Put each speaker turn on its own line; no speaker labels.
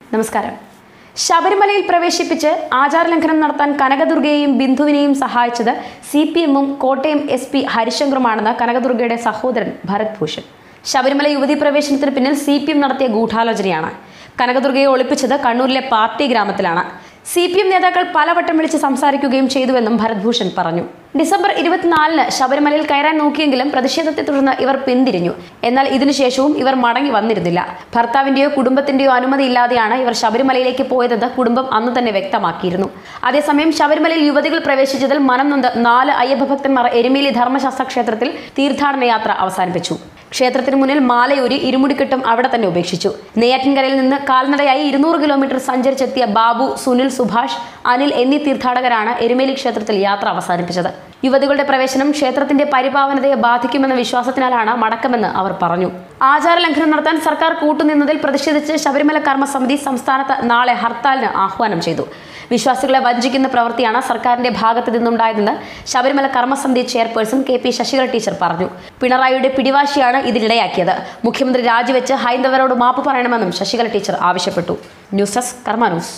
നമസ്കാരം ശബരിമലയിൽ പ്രവേശിപ്പിച്ച് ആചാരലംഘനം നടത്താൻ കനകദുർഗയെയും ബിന്ദുവിനെയും സഹായിച്ചത് സി പി എമ്മും കോട്ടയം എസ് പി ഹരിശങ്കറുമാണെന്ന് കനകദുർഗയുടെ സഹോദരൻ ഭരത് ഭൂഷൺ ശബരിമല യുവതി പ്രവേശനത്തിന് പിന്നിൽ സി പി എം നടത്തിയ ഗൂഢാലോചനയാണ് കനകദുർഗയെ ഒളിപ്പിച്ചത് കണ്ണൂരിലെ പാർട്ടി ഗ്രാമത്തിലാണ് സി പി എം നേതാക്കൾ പലവട്ടം വിളിച്ച് സംസാരിക്കുകയും ചെയ്തുവെന്നും ഭരത് ഭൂഷൺ പറഞ്ഞു ഡിസംബർ ഇരുപത്തിനാലിന് ശബരിമലയിൽ കയറാൻ നോക്കിയെങ്കിലും പ്രതിഷേധത്തെ തുടർന്ന് ഇവർ പിന്തിരിഞ്ഞു എന്നാൽ ഇതിനുശേഷവും ഇവർ മടങ്ങി വന്നിരുന്നില്ല ഭർത്താവിന്റെയോ കുടുംബത്തിന്റെയോ അനുമതിയില്ലാതെയാണ് ഇവർ ശബരിമലയിലേക്ക് പോയതെന്ന് കുടുംബം അന്ന് തന്നെ വ്യക്തമാക്കിയിരുന്നു അതേസമയം ശബരിമലയിൽ യുവതികൾ പ്രവേശിച്ചതിൽ മനം നൊന്ത് നാല് അയ്യപ്പ ഭക്തന്മാർ എരുമേലി ധർമ്മശാസ്ത്ര ക്ഷേത്രത്തിൽ തീർത്ഥാടന യാത്ര അവസാനിപ്പിച്ചു ക്ഷേത്രത്തിന് മുന്നിൽ മാലയൂരി ഇരുമുടിക്കെട്ടും അവിടെ തന്നെ ഉപേക്ഷിച്ചു നെയ്യാറ്റിൻകരയിൽ നിന്ന് കാൽനടയായി ഇരുന്നൂറ് കിലോമീറ്റർ സഞ്ചരിച്ചെത്തിയ ബാബു സുനിൽ സുഭാഷ് അനിൽ എന്നീ തീർത്ഥാടകരാണ് എരുമേലി ക്ഷേത്രത്തിൽ യാത്ര അവസാനിപ്പിച്ചത് യുവതികളുടെ പ്രവേശനം ക്ഷേത്രത്തിന്റെ പരിപാവനതയെ ബാധിക്കുമെന്ന വിശ്വാസത്തിനാലാണ് മടക്കമെന്ന് അവർ പറഞ്ഞു ആചാര ലംഘനം നടത്താൻ സർക്കാർ കൂട്ടുനിന്നതിൽ പ്രതിഷേധിച്ച് ശബരിമല കർമ്മസമിതി സംസ്ഥാനത്ത് നാളെ ഹർത്താലിന് ആഹ്വാനം ചെയ്തു വിശ്വാസികളെ വഞ്ചിക്കുന്ന പ്രവൃത്തിയാണ് സർക്കാരിന്റെ ഭാഗത്തു നിന്നുണ്ടായതെന്ന് Sabarimala Karma Samithi chairperson K P Sasikala teacher പറഞ്ഞു പിണറായിയുടെ പിടിവാശിയാണ് ഇതിനിടയാക്കിയത് മുഖ്യമന്ത്രി രാജിവെച്ച് ഹൈന്ദവരോട് മാപ്പ് പറയണമെന്നും ശശികല ടീച്ചർ ആവശ്യപ്പെട്ടു ന്യൂസ് ഡെസ്ക് കർമ്മ ന്യൂസ്